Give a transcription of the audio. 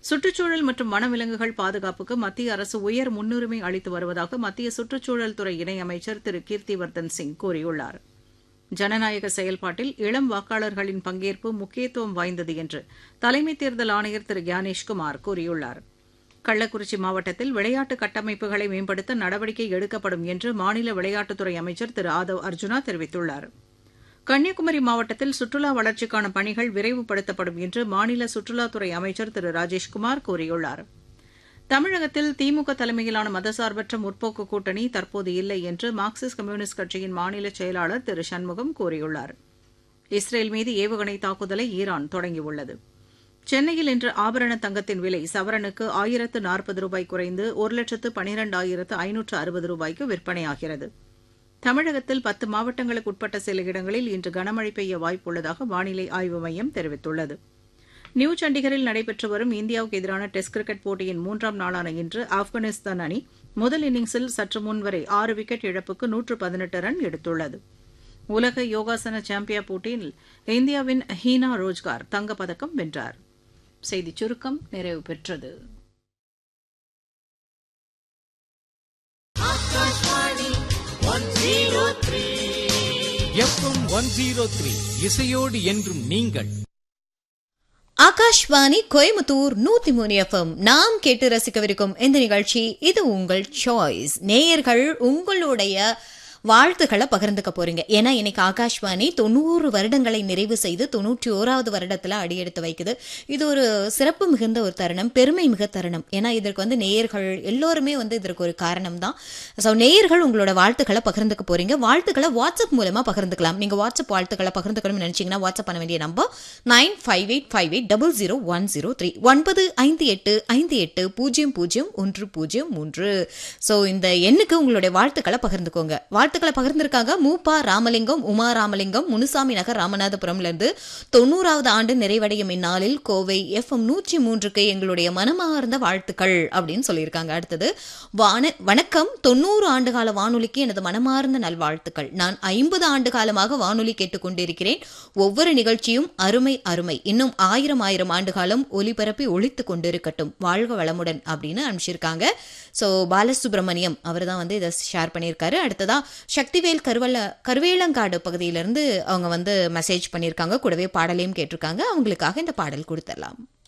சுற்றுச்சூழல் மற்றும் வனவிலங்குகள் பாதுகாப்புக்கு மத்திய அரசு உயர் முன்னுரிமை அளித்து வருவதாக மத்திய சுற்றுச்சூழல் துறை இணையமைச்சர் திரு கீர்த்திவர்தன் சிங் கூறியுள்ளார் ஜனநாயக செயல்பாட்டில் இளம் வாக்காளர்களின் பங்கேற்பு முக்கியத்துவம் வாய்ந்தது என்று தலைமை தேர்தல் ஆணையர் திரு கியானேஷ்குமார் கூறியுள்ளார் கள்ளக்குறிச்சி மாவட்டத்தில் விளையாட்டு கட்டமைப்புகளை மேம்படுத்த நடவடிக்கை எடுக்கப்படும் என்று மாநில விளையாட்டுத்துறை அமைச்சர் திரு ஆதவ் அர்ஜுனா தெரிவித்துள்ளார் கன்னியாகுமரி மாவட்டத்தில் சுற்றுலா வளர்ச்சிக்கான பணிகள் விரைவுபடுத்தப்படும் என்று மாநில சுற்றுலாத்துறை அமைச்சர் திரு ராஜேஷ்குமார் கூறியுள்ளார் தமிழகத்தில் திமுக தலைமையிலான மதசார்பற்ற முற்போக்கு கூட்டணி தற்போது இல்லை என்று மார்க்சிஸ்ட் கம்யூனிஸ்ட் கட்சியின் மாநில செயலாளர் திரு சண்முகம் கூறியுள்ளார் இஸ்ரேல் மீது ஏவுகணை தாக்குதலை ஈரான் தொடங்கியுள்ளது சென்னையில் இன்று ஆபரண தங்கத்தின் விலை சவரனுக்கு ஆயிரத்து நாற்பது ரூபாய் குறைந்து ஒரு லட்சத்து பனிரெண்டாயிரத்து ஐநூற்று அறுபது ரூபாய்க்கு விற்பனையாகிறது தமிழகத்தில் பத்து மாவட்டங்களுக்கு உட்பட்ட சில இடங்களில் இன்று கனமழை பெய்ய வாய்ப்புள்ளதாக வானிலை ஆய்வு மையம் தெரிவித்துள்ளது நியூ சண்டிகரில் நடைபெற்று வரும் இந்தியாவுக்கு எதிரான டெஸ்ட் கிரிக்கெட் போட்டியின் மூன்றாம் நாளான இன்று ஆப்கானிஸ்தான் அணி முதல் இன்னிங்ஸில் சற்று முன்வரை ஆறு விக்கெட் இழப்புக்கு நூற்று பதினெட்டு ரன் எடுத்துள்ளது உலக யோகாசன சாம்பியன் போட்டியில் இந்தியாவின் ஹீனா ரோஜ்கார் தங்கப்பதக்கம் வென்றார் செய்திச் சுருக்கம் நிறைவு பெற்றது எஃப்எம் ஒன் ஜீரோ த்ரீ இசையோடு என்றும் நீங்கள் ஆகாஷ்வாணி கோயம்புத்தூர் நூத்தி மூணு எஃப்எம் நாம் கேட்டு ரசிக்கவிருக்கும் இந்த நிகழ்ச்சி இது உங்கள் சாய்ஸ் நேயர்கள் உங்களுடைய வாழ்த்துக்களை பகிர்ந்துக்க போறீங்க ஏன்னா இன்னைக்கு ஆகாஷ்வாணி தொண்ணூறு வருடங்களை நிறைவு செய்து தொண்ணூற்றி ஓராவது வருடத்துல அடியெடுத்து வைக்குது இது ஒரு சிறப்பு மிகுந்த ஒரு தருணம் பெருமை மிக தருணம் ஏன்னா இதற்கு வந்து நேயர்கள் எல்லோருமே வந்து இதற்கு ஒரு காரணம் தான் ஸோ நேயர்கள் உங்களோட வாழ்த்துக்களை பகிர்ந்துக்க போறீங்க வாழ்த்துக்களை வாட்ஸ்அப் மூலமா பகிர்ந்துக்கலாம் நீங்க வாட்ஸ்அப் வாழ்த்துக்களை பகிர்ந்துக்கணும்னு நினைச்சீங்கன்னா வாட்ஸ்அப் பண்ண வேண்டிய number nine five eight five eight double zero one zero three ஒன்பது ஐந்து எட்டு ஐந்து எட்டு பூஜ்ஜியம் பூஜ்ஜியம் ஒன்று பூஜ்ஜியம் மூன்று ஸோ இந்த எண்ணுக்கு உங்களுடைய வாழ்த்துக்களை பகிர்ந்துக்கோங்க வாழ்த்துக்களை பகிர்ந்திருக்காங்க மூப்பா ராமலிங்கம் உமா ராமலிங்கம் முனுசாமி நகர் ராமநாதபுரம்ல இருந்து தொண்ணூறாவது ஆண்டு நிறைவடையும் இந்நாளில் கோவை எஃப்எம் நூற்றி மூன்றுக்கு எங்களுடைய மனமார்ந்த வாழ்த்துக்கள் அப்படின்னு சொல்லியிருக்காங்க அடுத்தது வான வணக்கம் தொண்ணூறு ஆண்டு கால வானொலிக்கு எனது மனமார்ந்த நல்வாழ்த்துக்கள் நான் ஐம்பது ஆண்டு காலமாக வானொலி கேட்டுக்கொண்டிருக்கிறேன் ஒவ்வொரு நிகழ்ச்சியும் அருமை அருமை இன்னும் ஆயிரம் ஆயிரம் ஆண்டு காலம் ஒலிபரப்பி ஒழித்து கொண்டிருக்கட்டும் வாழ்க வளமுடன் அப்படின்னு அனுப்பிச்சிருக்காங்க ஸோ பாலசுப்ரமணியம் அவர் தான் வந்து இதை ஷேர் பண்ணியிருக்காரு அடுத்ததா சக்திவேல் கருவல கருவேலங்காடு பகுதியிலிருந்து அவங்க வந்து மெசேஜ் பண்ணியிருக்காங்க கூடவே பாடலையும் கேட்டிருக்காங்க அவங்களுக்காக இந்த பாடல் கொடுத்துடலாம்